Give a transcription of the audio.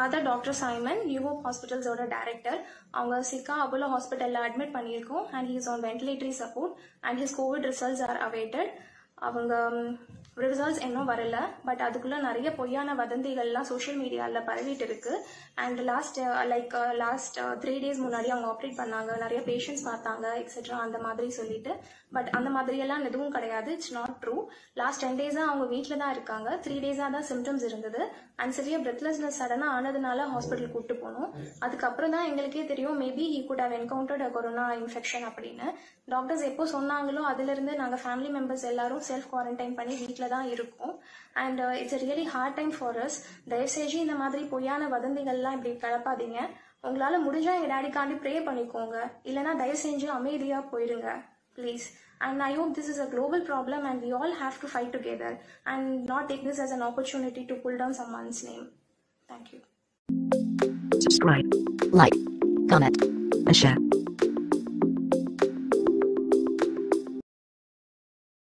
Father doctor Simon new ஹாஸ்பிட்டல்ஸோட director அவங்க சிக்கா அப்போலோ ஹாஸ்பிட்டலில் அட்மிட் பண்ணியிருக்கோம் and he's on ventilatory support and his covid results are awaited அவங்க ரிசல்ட்ஸ் இன்னும் வரல பட் அதுக்குள்ள நிறைய பொய்யான வதந்திகள்லாம் சோஷியல் மீடியாவில் பரவிட்டு இருக்கு and last like last three days முன்னாடி அவங்க ஆப்ரேட் பண்ணாங்க நிறைய பேஷண்ட்ஸ் பார்த்தாங்க எக்ஸெட்ரா அந்த மாதிரி சொல்லிட்டு பட் அந்த மாதிரியெல்லாம் எதுவும் கிடையாது it's not true last ten டேஸாக அவங்க வீட்டில் தான் இருக்காங்க த்ரீ டேஸாக தான் சிம்டம்ஸ் இருந்தது அண்ட் சரியா பிரெத்லெஸ்னஸ் சடனாக ஆனதுனால ஹாஸ்பிட்டல் கூட்டு போனோம் அதுக்கப்புறம் தான் எங்களுக்கே தெரியும் maybe he could have encountered corona infection அப்படின்னு டாக்டர்ஸ் எப்போ சொன்னாங்களோ அதுலேருந்து நாங்கள் ஃபேமிலி மெம்பர்ஸ் எல்லாரும் செல்ஃப் குவாரண்டைன் பண்ணி வீட்டில் தான் இருக்கோம் and it's really hard time for us தயவுசெய்து இந்த மாதிரி பொய்யான வதந்திகள்லாம் இப்படி கிளப்பாதீங்க உங்களால முடிஞ்சா எங்க டேடிக்காண்டி ப்ரே பண்ணிக்கோங்க இல்லைன்னா தயவு செஞ்சு அமைதியா போயிருங்க please and I hope this is a global problem and we all have to fight together and not take this as an opportunity to pull down someone's name. Thank you. subscribe, like, comment, and share.